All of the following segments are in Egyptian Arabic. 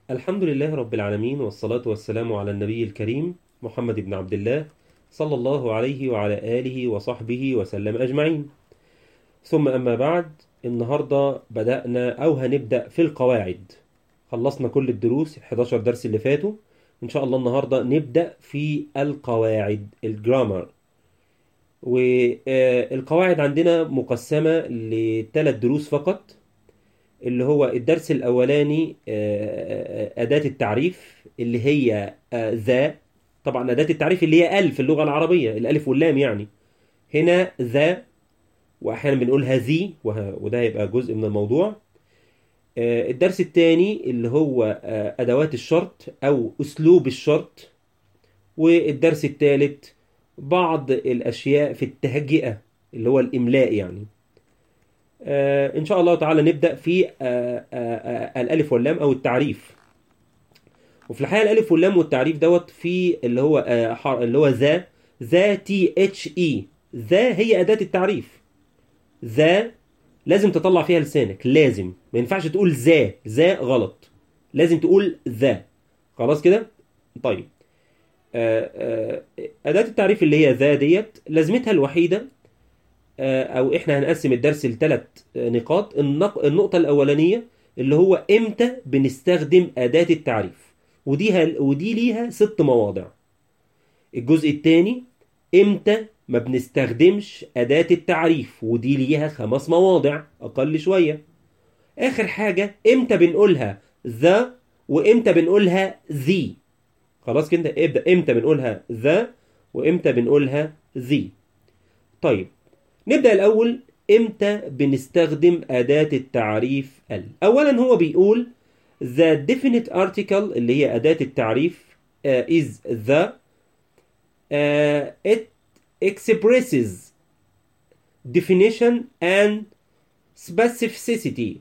الحمد لله رب العالمين والصلاة والسلام على النبي الكريم محمد بن عبد الله صلى الله عليه وعلى آله وصحبه وسلم أجمعين ثم أما بعد النهاردة بدأنا أو هنبدأ في القواعد خلصنا كل الدروس ال 11 درس اللي فاتوا إن شاء الله النهاردة نبدأ في القواعد الجرامر والقواعد عندنا مقسمة لثلاث دروس فقط اللي هو الدرس الأولاني آه، أداة التعريف اللي هي آه، ذا طبعا أداة التعريف اللي هي ألف اللغة العربية الألف واللام يعني هنا ذا وأحيانا بنقول هذه وه- وده هيبقى جزء من الموضوع آه، الدرس الثاني اللي هو آه، أدوات الشرط أو أسلوب الشرط والدرس الثالث بعض الأشياء في التهجئة اللي هو الإملاء يعني آه، إن شاء الله تعالى نبدأ في آه، آه، آه، الألف واللام أو التعريف وفي الحقيقة الألف واللام والتعريف دوت في اللي هو آه، حر- اللي هو ذا ذا تي اتش اي ذا هي أداة التعريف ذا لازم تطلع فيها لسانك لازم ما ينفعش تقول ذا ذا غلط لازم تقول ذا خلاص كده طيب آه، آه، أداة التعريف اللي هي ذا ديت لازمتها الوحيدة آه، او احنا هنقسم الدرس لثلاث نقاط النق- النقطة الأولانية اللي هو امتى بنستخدم أداة التعريف ودي هل ودي ليها ست مواضع الجزء الثاني امتى ما بنستخدمش أداة التعريف ودي ليها خمس مواضع أقل شوية آخر حاجة امتى بنقولها ذا وامتى بنقولها ذي خلاص كده ابدأ امتى بنقولها ذا وامتى بنقولها ذي طيب نبدأ الأول إمتى بنستخدم أداة التعريف ال أولا هو بيقول the definite article اللي هي أداة التعريف uh, is the uh, it expresses definition and specificity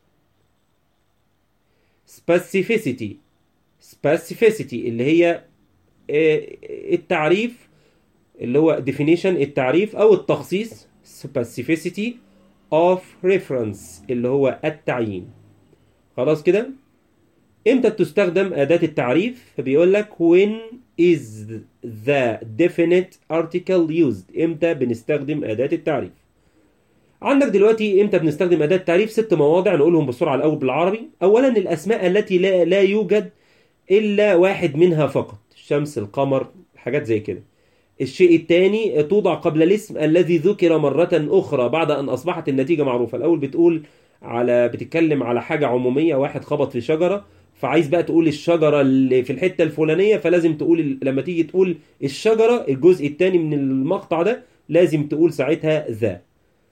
specificity specificity اللي هي آه، التعريف اللي هو definition التعريف أو التخصيص specificity of reference اللي هو التعيين خلاص كده امتى بتستخدم أداة التعريف فبيقول لك when is the definite article used امتى بنستخدم أداة التعريف عندك دلوقتي امتى بنستخدم أداة التعريف ست مواضع نقولهم بسرعة الأول بالعربي أولا الأسماء التي لا, لا يوجد إلا واحد منها فقط الشمس القمر حاجات زي كده الشيء الثاني توضع قبل الاسم الذي ذكر مرة أخرى بعد أن أصبحت النتيجة معروفة الأول بتقول على بتتكلم على حاجة عمومية واحد خبط في شجرة فعايز بقى تقول الشجرة اللي في الحتة الفلانية فلازم تقول ال- لما تيجي تقول الشجرة الجزء الثاني من المقطع ده لازم تقول ساعتها ذا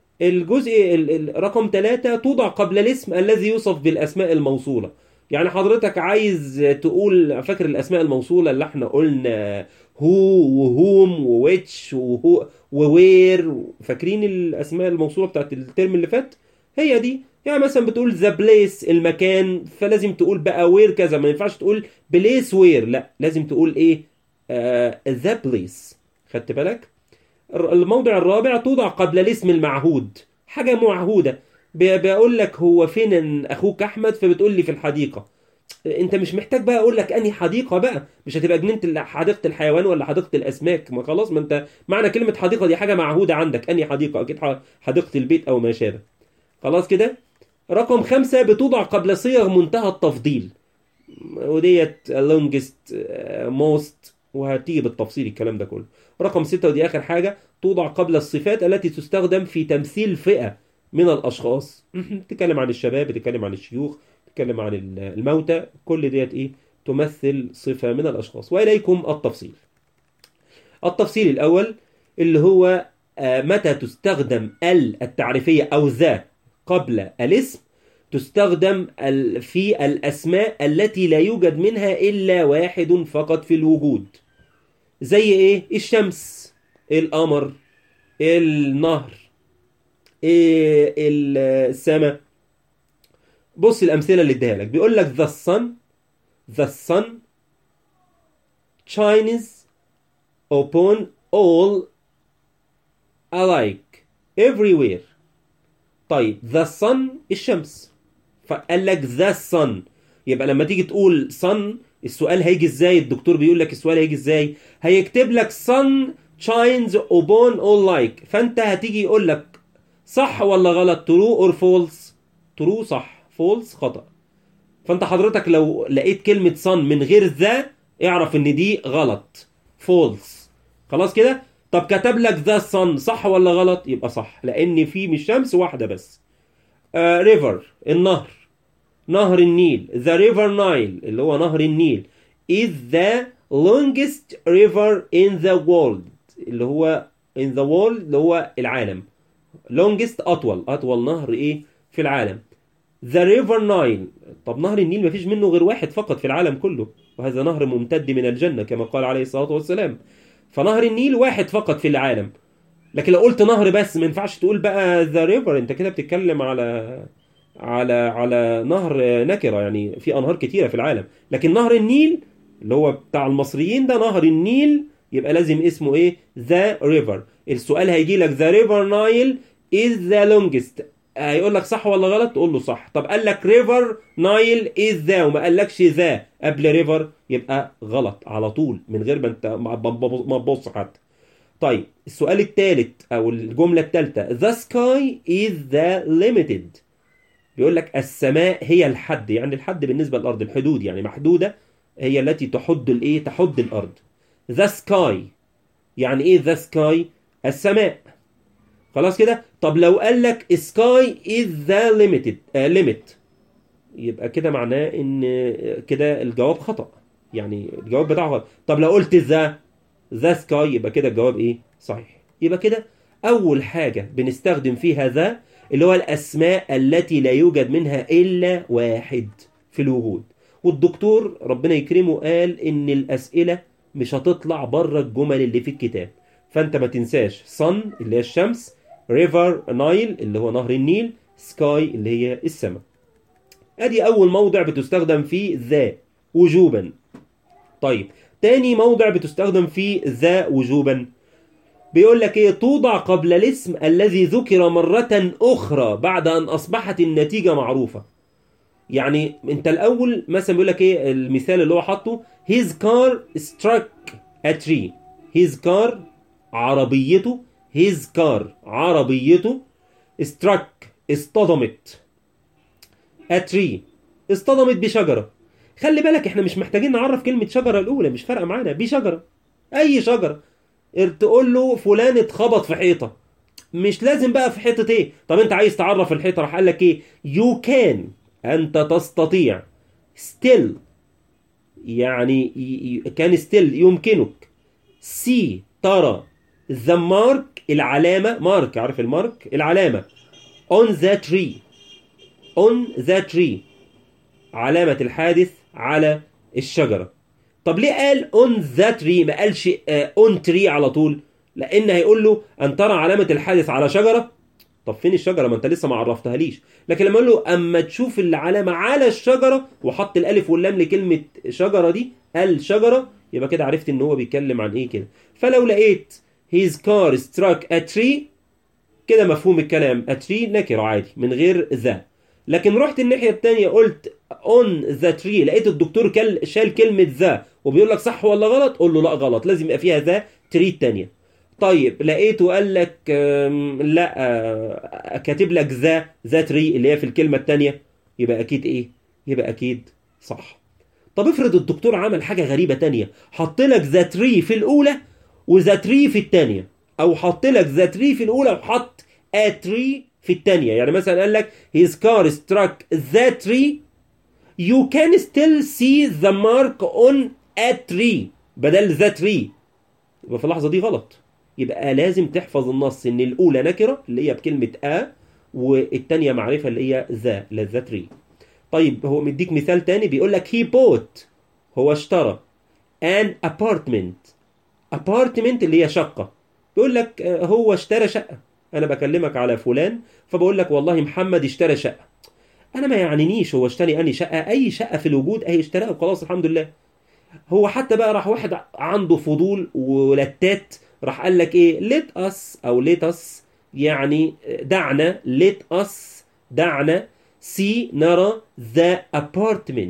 الجزء ال- ال- رقم ثلاثة توضع قبل الاسم الذي يوصف بالأسماء الموصولة يعني حضرتك عايز تقول فاكر الأسماء الموصولة اللي احنا قلنا هو وهوم وويتش وهو ووير فاكرين الأسماء الموصولة بتاعت الترم اللي فات هي دي يعني مثلا بتقول ذا بليس المكان فلازم تقول بقى وير كذا ما ينفعش تقول بليس وير لا لازم تقول ايه ذا بليس خدت بالك الر- الموضع الرابع توضع قبل الاسم المعهود حاجة معهودة ب- بقول لك هو فين اخوك احمد فبتقول لي في الحديقة انت مش محتاج بقى اقول لك انهي حديقة بقى مش هتبقى جنينة ال- حديقة الحيوان ولا حديقة الاسماك ما خلاص ما انت معنى كلمة حديقة دي حاجة معهودة عندك انهي حديقة اكيد ح- حديقة البيت او ما شابه خلاص كده رقم خمسة بتوضع قبل صيغ منتهى التفضيل وديت longest آه، most وهتيجي بالتفصيل الكلام ده كله رقم ستة ودي آخر حاجة توضع قبل الصفات التي تستخدم في تمثيل فئة من الأشخاص تتكلم عن الشباب تتكلم عن الشيوخ تتكلم عن ال- الموتى كل ديت إيه تمثل صفة من الأشخاص وإليكم التفصيل التفصيل الأول اللي هو آه، متى تستخدم ال التعريفية أو ذا قبل الاسم تستخدم ال- في الأسماء التي لا يوجد منها إلا واحد فقط في الوجود زي إيه؟ الشمس القمر النهر إيه السماء بص الأمثلة اللي اديها لك بيقول لك the sun the sun shines upon all alike everywhere طيب the sun الشمس فقال لك the sun يبقى لما تيجي تقول sun السؤال هيجي ازاي الدكتور بيقول لك السؤال هيجي ازاي هيكتب لك sun shines upon all like فانت هتيجي يقول لك صح ولا غلط true or false true صح false خطأ فانت حضرتك لو لقيت كلمة sun من غير ذا اعرف ان دي غلط false خلاص كده طب كتب لك ذا sun صح ولا غلط يبقى صح لان في مش شمس واحدة بس آه river النهر نهر النيل the river Nile اللي هو نهر النيل is the longest river in the world اللي هو in the world اللي هو العالم longest أطول أطول نهر إيه في العالم the river Nile طب نهر النيل مفيش منه غير واحد فقط في العالم كله وهذا نهر ممتد من الجنة كما قال عليه الصلاة والسلام فنهر النيل واحد فقط في العالم لكن لو قلت نهر بس ما ينفعش تقول بقى ذا ريفر انت كده بتتكلم على على على نهر نكره يعني في انهار كتيره في العالم لكن نهر النيل اللي هو بتاع المصريين ده نهر النيل يبقى لازم اسمه ايه ذا ريفر السؤال هيجي لك ذا ريفر نايل از ذا لونجست هيقول لك صح ولا غلط تقول له صح طب قال لك ريفر نايل از ذا وما قالكش ذا قبل ريفر يبقى غلط على طول من غير ما انت ما تبص حتى طيب السؤال الثالث او الجمله الثالثه the sky is the limited بيقول لك السماء هي الحد يعني الحد بالنسبه للارض الحدود يعني محدوده هي التي تحد الايه تحد الارض the sky يعني ايه the sky السماء خلاص كده طب لو قال لك sky is the limited آه limit يبقى كده معناه ان كده الجواب خطأ يعني الجواب بتاعه غلط طب لو قلت ذا ذا سكاي يبقى كده الجواب ايه صحيح يبقى كده اول حاجة بنستخدم فيها ذا اللي هو الاسماء التي لا يوجد منها الا واحد في الوجود والدكتور ربنا يكرمه قال ان الاسئلة مش هتطلع بره الجمل اللي في الكتاب فانت ما تنساش صن اللي هي الشمس ريفر نايل اللي هو نهر النيل سكاي اللي هي السماء ادي اول موضع بتستخدم فيه ذا وجوبا طيب تاني موضع بتستخدم فيه ذا وجوبا بيقول لك ايه توضع قبل الاسم الذي ذكر مرة اخرى بعد ان اصبحت النتيجة معروفة يعني انت الاول مثلا بيقول لك ايه المثال اللي هو حاطه his car struck a tree his car عربيته his car عربيته struck اصطدمت a tree اصطدمت بشجرة خلي بالك احنا مش محتاجين نعرف كلمة شجرة الأولى مش فارقة معانا بشجرة أي شجرة تقول له فلان اتخبط في حيطة مش لازم بقى في حيطة ايه طب انت عايز تعرف الحيطة راح قال لك ايه you can انت تستطيع still يعني كان still يمكنك see ترى the mark العلامة مارك عارف المارك العلامة on the tree on the tree علامة الحادث على الشجرة طب ليه قال on the tree ما قالش on tree على طول لأن هيقول له أن ترى علامة الحادث على شجرة طب فين الشجرة ما أنت لسه ما عرفتها ليش لكن لما يقول له أما تشوف العلامة على الشجرة وحط الألف واللام لكلمة شجرة دي قال شجرة يبقى كده عرفت إن هو بيتكلم عن إيه كده فلو لقيت his car struck a tree كده مفهوم الكلام a tree نكرة عادي من غير ذا لكن رحت الناحية التانية قلت on the tree لقيت الدكتور كل شال كلمة ذا وبيقول لك صح ولا غلط قول له لا غلط لازم يبقى فيها ذا تري التانية طيب لقيته قال لك لا كاتب لك ذا ذا تري اللي هي في الكلمة التانية يبقى أكيد إيه؟ يبقى أكيد صح طب افرض الدكتور عمل حاجة غريبة تانية حط لك ذا تري في الأولى وذا تري في التانية أو حط لك ذا تري في الأولى وحط a tree في التانية يعني مثلا قال لك his car struck the tree you can still see the mark on a tree بدل the tree يبقى في اللحظة دي غلط يبقى لازم تحفظ النص ان الاولى نكرة اللي هي بكلمة a والتانية معرفة اللي هي ذا لا the tree طيب هو مديك مثال تاني بيقول لك he bought هو اشترى an apartment apartment اللي هي شقة بيقول لك هو اشترى شقة انا بكلمك على فلان فبقول لك والله محمد اشترى شقة انا ما يعنينيش هو اشتري اني شقة اي شقة في الوجود اهي اشتراها وخلاص الحمد لله هو حتى بقى راح واحد عنده فضول ولتات راح قال لك ايه let us او let us يعني دعنا let us دعنا see نرى the apartment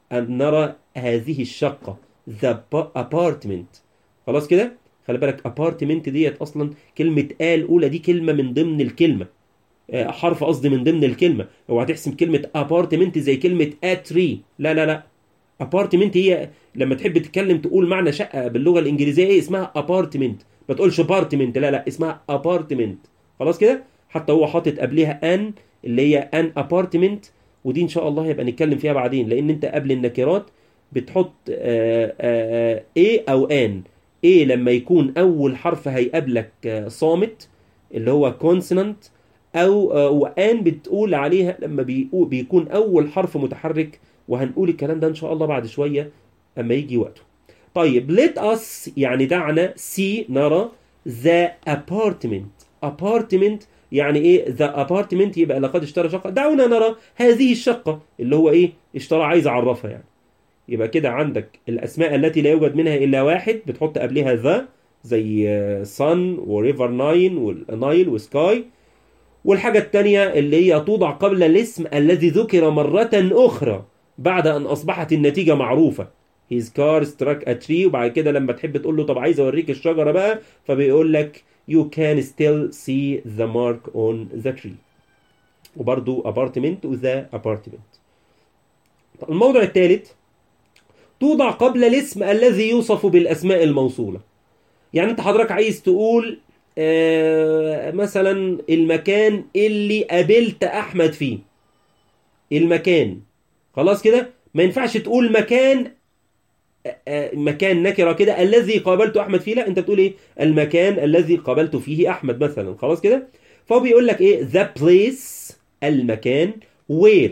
أن نرى هذه الشقة the apartment خلاص كده خلي بالك apartment ديت أصلا كلمة آل أولى دي كلمة من ضمن الكلمة آه، حرف قصدي من ضمن الكلمة اوعى تحسب كلمة apartment زي كلمة a tree لا لا لا apartment هي لما تحب تتكلم تقول معنى شقة باللغة الإنجليزية ايه اسمها apartment ما تقولش apartment لا لا اسمها apartment خلاص كده حتى هو حاطط قبلها ان اللي هي ان apartment ودي ان شاء الله هيبقى نتكلم فيها بعدين لان انت قبل النكرات بتحط آه، آه، ايه او ان ايه لما يكون اول حرف هيقابلك آه، صامت اللي هو consonant او آه، وان بتقول عليها لما بيقو- بيكون اول حرف متحرك وهنقول الكلام ده ان شاء الله بعد شويه اما يجي وقته طيب let us يعني دعنا see نرى the apartment apartment يعني ايه the apartment يبقى لقد اشترى شقه دعونا نرى هذه الشقه اللي هو ايه اشترى عايز اعرفها يعني يبقى كده عندك الاسماء التي لا يوجد منها الا واحد بتحط قبلها ذا زي sun وريفر ناين والنايل وسكاي والحاجة التانية اللي هي توضع قبل الاسم الذي ذكر مرة أخرى بعد أن أصبحت النتيجة معروفة his car struck a tree وبعد كده لما تحب تقول له طب عايز أوريك الشجرة بقى فبيقول لك you can still see the mark on the tree وبرضو apartment و the apartment الموضع الثالث توضع قبل الاسم الذي يوصف بالأسماء الموصولة يعني انت حضرتك عايز تقول آه مثلا المكان اللي قابلت احمد فيه المكان خلاص كده ما ينفعش تقول مكان آه، آه، مكان نكره كده الذي قابلت احمد فيه لا انت بتقول ايه المكان الذي قابلت فيه احمد مثلا خلاص كده فهو بيقول لك ايه the place المكان where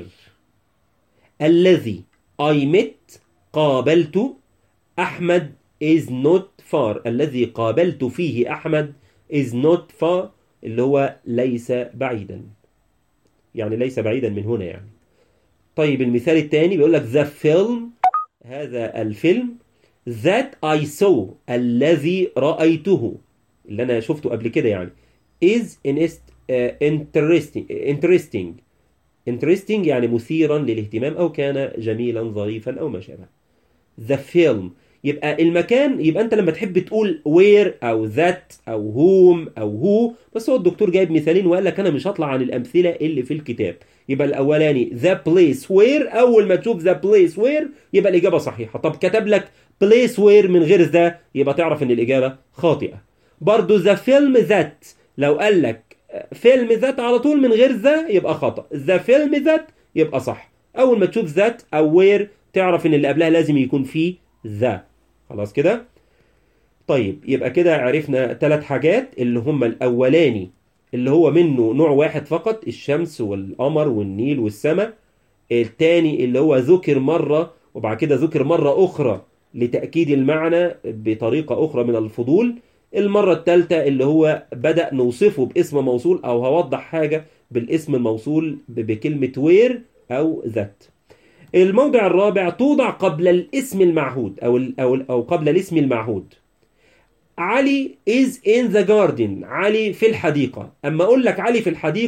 الذي I met قابلت أحمد is not far الذي قابلت فيه أحمد is not far اللي هو ليس بعيدا يعني ليس بعيدا من هنا يعني طيب المثال الثاني بيقول لك the film هذا الفيلم that I saw الذي رأيته اللي أنا شفته قبل كده يعني is inest- uh, interesting interesting interesting يعني مثيرا للاهتمام أو كان جميلا ظريفا أو ما شابه the film يبقى المكان يبقى انت لما تحب تقول where او that او whom او who بس هو الدكتور جايب مثالين وقال لك انا مش هطلع عن الامثله اللي في الكتاب يبقى الاولاني the place where اول ما تشوف the place where يبقى الاجابه صحيحه طب كتب لك place where من غير ذا يبقى تعرف ان الاجابه خاطئه برضو the film that لو قال لك فيلم ذات على طول من غير ذا يبقى خطأ the film ذات يبقى صح اول ما تشوف ذات او where تعرف ان اللي قبلها لازم يكون فيه ذا خلاص كده طيب يبقى كده عرفنا ثلاث حاجات اللي هم الاولاني اللي هو منه نوع واحد فقط الشمس والقمر والنيل والسماء التاني اللي هو ذكر مرة وبعد كده ذكر مرة أخرى لتأكيد المعنى بطريقة أخرى من الفضول المرة الثالثة اللي هو بدأ نوصفه باسم موصول أو هوضح حاجة بالاسم الموصول ب- بكلمة وير أو ذات الموضع الرابع توضع قبل الاسم المعهود أو ال- أو ال- أو قبل الاسم المعهود علي is in the garden علي في الحديقة أما أقول لك علي في الحديقة